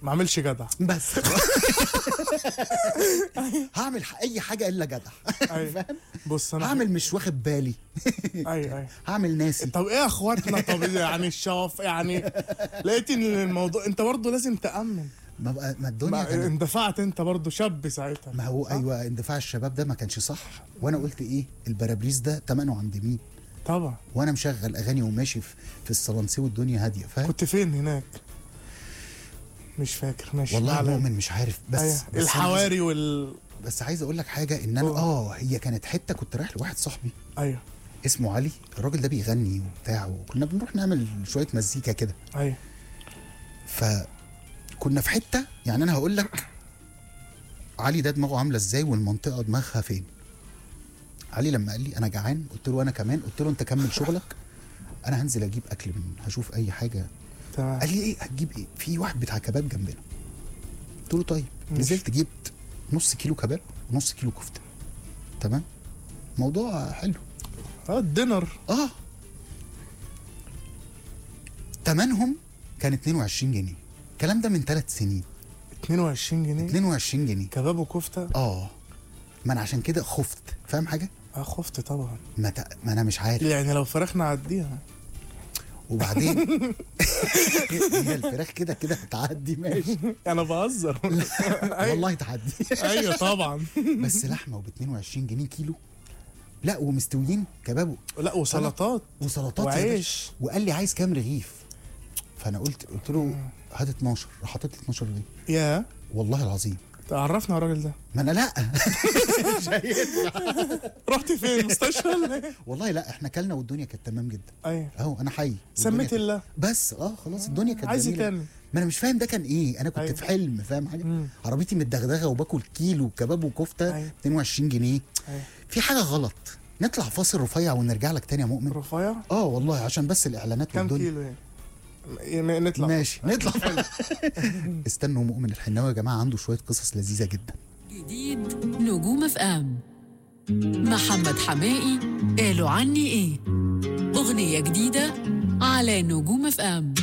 ما اعملش جدع بس هعمل ح- اي حاجه الا جدع أيوة. فاهم بص انا هعمل مش واخد بالي ايوه ايوه هعمل ناسي طب ايه يا اخواتنا طب يعني الشوف يعني لقيت ان الموضوع انت برضه لازم تامن ما بقى ما الدنيا ما كانت اندفعت انت برضه شاب ساعتها ما هو ايوه اندفاع الشباب ده ما كانش صح وانا قلت ايه البرابريز ده تمنه عند مين طبعا وانا مشغل اغاني وماشي في, في الصلانسي والدنيا هاديه فاهم كنت فين هناك مش فاكر ماشي والله معلش. مؤمن مش عارف بس, أيوة. بس أنا الحواري وال عايز- بس عايز اقول لك حاجه ان انا أوه. اه هي كانت حته كنت رايح لواحد صاحبي ايوه اسمه علي الراجل ده بيغني وبتاع وكنا بنروح نعمل شويه مزيكا كده ايوه فكنا في حته يعني انا هقول لك علي ده دماغه عامله ازاي والمنطقه دماغها فين علي لما قال لي انا جعان قلت له انا كمان قلت له انت كمل شغلك انا هنزل اجيب اكل من هشوف اي حاجه تمام قال لي ايه هتجيب ايه في واحد بتاع كباب جنبنا قلت له طيب ماشي. نزلت جبت نص كيلو كباب ونص كيلو كفته تمام موضوع حلو اه الدينر اه تمنهم كان 22 جنيه الكلام ده من ثلاث سنين 22 جنيه 22 جنيه كباب وكفته اه ما انا عشان كده خفت فاهم حاجه اه خفت طبعا ما, ت... ما انا مش عارف يعني لو فراخ نعديها وبعدين هي الفراخ كده كده هتعدي ماشي انا بهزر أيوة. والله تعدي ايوه طبعا بس لحمه وب 22 جنيه كيلو لا ومستويين كباب لا وسلطات وسلطات يا باشا. وعيش وقال لي عايز كام رغيف فانا قلت قلت له هات 12 راح حاطط لي 12 رغيف يا والله العظيم تعرفنا على الراجل ده ما انا لا مش هينفع. رحت فين مستشفى ولا ايه؟ والله لا احنا كلنا والدنيا كانت تمام جدا ايوه اهو انا حي سميت والدنيا كانت- الله بس اه خلاص الدنيا كانت عايز ايه جميلة. تاني؟ ما انا مش فاهم ده كان ايه انا كنت أيوة. في حلم فاهم حاجه مم. عربيتي متدغدغه وباكل كيلو كباب وكفته أيوة. 22 جنيه أيوة. في حاجه غلط نطلع فاصل رفيع ونرجع لك تاني يا مؤمن رفيع اه والله عشان بس الاعلانات كام والدنيا كيلو يعني؟ يعني نطلع ماشي نطلع استنوا مؤمن الحناوي يا جماعه عنده شويه قصص لذيذه جدا جديد نجوم اف ام محمد حمائي قالوا عني ايه اغنيه جديده على نجوم اف ام